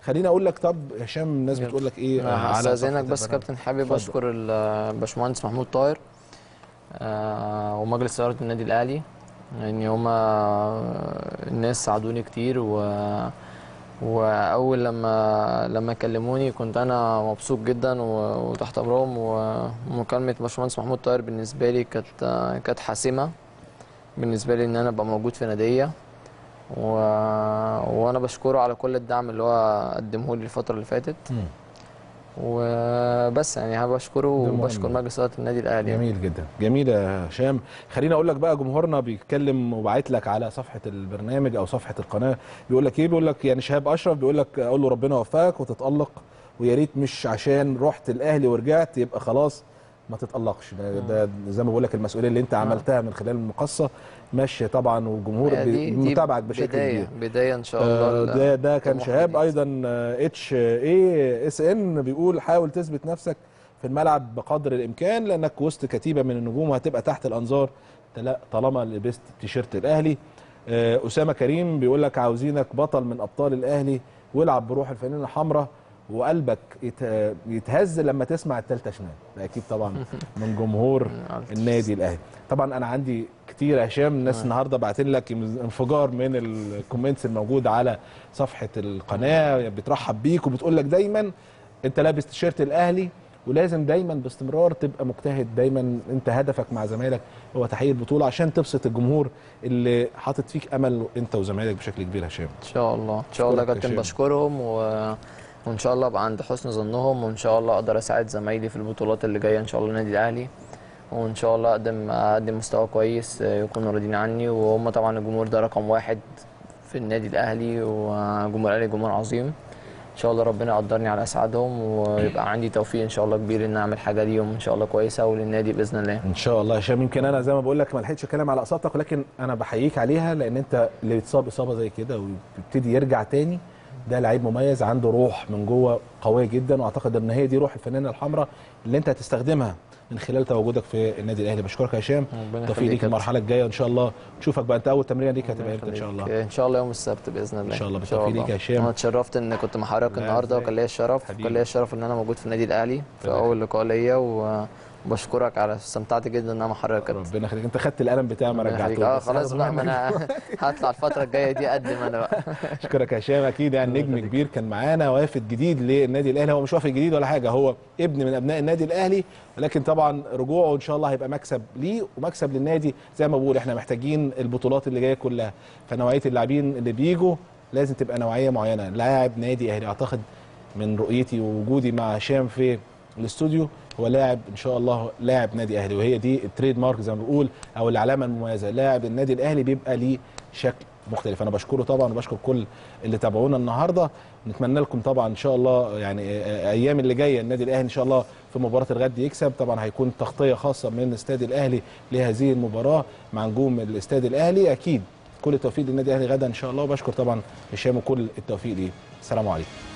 خليني اقول لك طب هشام الناس يلا. بتقول لك ايه أنا على صفحة هستأذنك بس البرنامج. كابتن حابب اتفضل. اشكر ال- الباشمهندس محمود طاهر آه، ومجلس اداره النادي الاهلي يعني هما الناس ساعدوني كتير و واول لما لما كلموني كنت انا مبسوط جدا و- وتحت امرهم ومكالمه باشمهندس محمود طاهر بالنسبه لي كانت كانت حاسمه بالنسبه لي ان انا ابقى موجود في ناديه و... وانا بشكره على كل الدعم اللي هو قدمه لي الفتره اللي فاتت مم. وبس يعني حابب اشكره ده مهم. وبشكر مجلس اداره النادي الاهلي يعني. جميل جدا جميل يا هشام خليني اقول لك بقى جمهورنا بيتكلم وبعت لك على صفحه البرنامج او صفحه القناه بيقول لك ايه بيقول لك يعني شهاب اشرف بيقول لك اقول له ربنا يوفقك وتتالق ويا ريت مش عشان رحت الاهلي ورجعت يبقى خلاص ما تتالقش ده, ده زي ما بقول لك المسؤوليه اللي انت عملتها من خلال المقصه ماشيه طبعا والجمهور هي دي- دي متابعك بشكل بدايه كبير بدايه ان شاء آه، الله ده ده كان طموح شهاب جديد. ايضا اتش اي اس ان بيقول حاول تثبت نفسك في الملعب بقدر الامكان لانك وسط كتيبه من النجوم وهتبقى تحت الانظار تلا- طالما لبست تيشيرت الاهلي آه، اسامه كريم بيقول لك عاوزينك بطل من ابطال الاهلي والعب بروح الفانلة الحمراء وقلبك يت- يتهز لما تسمع التالتة شمال ده اكيد طبعا من جمهور النادي الاهلي طبعا انا عندي كتير يا هشام الناس النهارده باعتين لك انفجار من الكومنتس الموجوده على صفحه القناه بترحب بيك وبتقول لك دايما انت لابس تيشيرت الاهلي ولازم دايما باستمرار تبقى مجتهد دايما انت هدفك مع زمايلك هو تحقيق البطوله عشان تبسط الجمهور اللي حاطط فيك امل انت وزمايلك بشكل كبير يا هشام ان شاء الله ان شاء الله يا أشكرك يا كابتن شيخ. بشكرهم و... وان شاء الله ابقى عند حسن ظنهم وان شاء الله اقدر اساعد زمايلي في البطولات اللي جايه ان شاء الله النادي الاهلي وان شاء الله اقدم اقدم مستوى كويس آه، يكونوا راضيين عني وهم طبعا الجمهور ده رقم واحد في النادي الاهلي وجمهور الاهلي جمهور عظيم ان شاء الله ربنا يقدرني على اسعادهم ويبقى عندي توفيق ان شاء الله كبير ان اعمل حاجه ليهم ان شاء الله كويسه وللنادي باذن الله ان شاء الله يا هشام يمكن انا زي ما بقول لك ما لحقتش اتكلم على اصابتك ولكن انا بحييك عليها لان انت اللي بيتصاب اصابه زي كده ويبتدي يرجع تاني ده لعيب مميز عنده روح من جوه قويه جدا واعتقد ان هي دي روح الفنانه الحمراء اللي انت هتستخدمها من خلال تواجدك في النادي الاهلي بشكرك يا هشام ربنا توفيق يخليك ليك يا المرحله الجايه ان شاء الله نشوفك بقى انت اول تمرينه ليك هتبقى امتى ان شاء الله ان شاء الله يوم السبت باذن الله إن شاء الله بالتوفيق ليك يا هشام. انا اتشرفت ان كنت مع حضرتك لا، النهارده إزاي؟ وكان ليا الشرف حبيبي. وكان ليا الشرف ان انا موجود في النادي الاهلي في ربنا اول لقاء ليا وبشكرك على استمتعت جدا ان انا مع حضرتك ربنا يخليك انت خدت القلم بتاعي ما ربنا يخليك. رجعتوش اه بس خلاص هاخده بقى ما منك. انا هطلع الفتره الجايه دي اقدم انا بقى اشكرك يا هشام اكيد يعني نجم كبير كان معانا وافد جديد للنادي الاهلي هو مش وافد جديد ولا حاجه هو ابن من ابناء النادي الاهلي ولكن طبعا رجوعه ان شاء الله هيبقى مكسب ليه ومكسب للنادي زي ما بقول احنا محتاجين البطولات اللي جايه كلها فنوعيه اللاعبين اللي بيجوا لازم تبقى نوعيه معينه لاعب نادي اهلي اعتقد من رؤيتي ووجودي مع هشام في الاستوديو هو لاعب ان شاء الله لاعب نادي اهلي وهي دي التريد مارك زي ما بنقول او العلامه المميزه لاعب النادي الاهلي بيبقى ليه شكل مختلف انا بشكره طبعا وبشكر كل اللي تابعونا النهارده نتمنى لكم طبعا ان شاء الله يعني ايام اللي جايه النادي الاهلي ان شاء الله في مباراه الغد يكسب طبعا هيكون تغطيه خاصه من استاد الاهلي لهذه المباراه مع نجوم الاستاد الاهلي اكيد كل التوفيق للنادي الاهلي غدا ان شاء الله وبشكر طبعا هشام وكل التوفيق ليه السلام عليكم